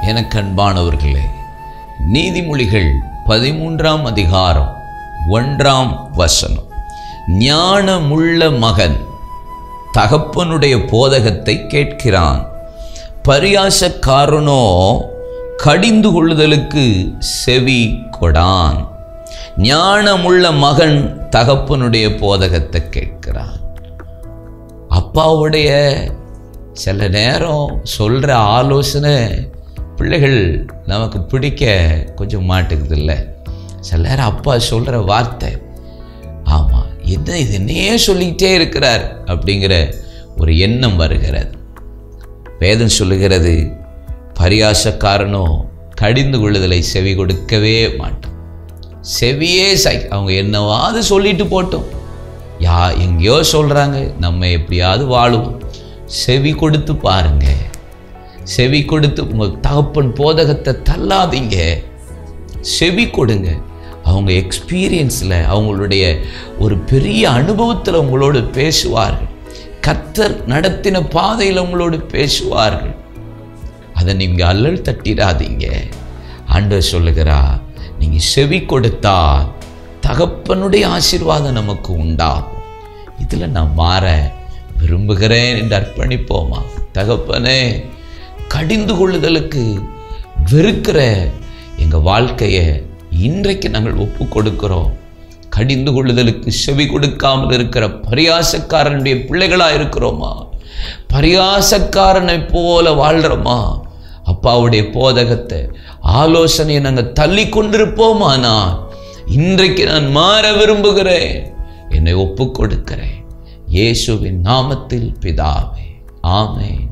எனக்கு அன்பானவர்களே நீதிமொழிகள் பதிமூன்றாம் அதிகாரம் ஒன்றாம் வசனம் ஞானமுள்ள மகன் தகப்பனுடைய போதகத்தை கேட்கிறான் பரியாசக்காரனோ கடிந்து கொள்ளுதலுக்கு செவி கொடான் ஞானமுள்ள மகன் தகப்பனுடைய போதகத்தை கேட்கிறான் அப்பாவுடைய சில நேரம் சொல்கிற ஆலோசனை பிள்ளைகள் நமக்கு பிடிக்க கொஞ்சம் மாட்டுக்குது இல்லை சில நேரம் அப்பா சொல்கிற வார்த்தை ஆமாம் என்ன இது என்னையே சொல்லிக்கிட்டே இருக்கிறார் அப்படிங்கிற ஒரு எண்ணம் வருகிறது வேதம் சொல்லுகிறது பரியாசக்காரனோ கடிந்து கொள்ளுதலை செவி கொடுக்கவே மாட்டான் செவியே சை அவங்க என்னவாவது சொல்லிட்டு போட்டோம் யா எங்கேயோ சொல்கிறாங்க நம்ம எப்படியாவது வாழுவோம் செவி கொடுத்து பாருங்க செவி கொடுத்து உங்கள் தகப்பன் போதகத்தை தள்ளாதீங்க செவி கொடுங்க அவங்க எக்ஸ்பீரியன்ஸில் அவங்களுடைய ஒரு பெரிய அனுபவத்தில் உங்களோடு பேசுவார்கள் கத்தர் நடத்தின பாதையில் உங்களோடு பேசுவார்கள் அதை நீங்கள் அல்லல் தட்டிடாதீங்க ஆண்டவர் சொல்லுகிறா நீங்கள் செவி கொடுத்தா தகப்பனுடைய ஆசீர்வாதம் நமக்கு உண்டாகும் இதில் நான் மாற விரும்புகிறேன் என்று அர்ப்பணிப்போமா தகப்பனே கடிந்து கொள்ளுதலுக்கு வெறுக்கிற எங்கள் வாழ்க்கையை இன்றைக்கு நாங்கள் ஒப்பு கொடுக்கிறோம் கடிந்து கொள்ளுதலுக்கு செவி கொடுக்காமல் இருக்கிற பரியாசக்காரனுடைய பிள்ளைகளாக இருக்கிறோமா பரியாசக்காரனை போல வாழ்கிறோமா அப்பாவுடைய போதகத்தை ஆலோசனையை நாங்கள் தள்ளி கொண்டிருப்போமானா இன்றைக்கு நான் மாற விரும்புகிறேன் என்னை ஒப்பு கொடுக்கிறேன் இயேசுவின் நாமத்தில் பிதாவே ஆமென்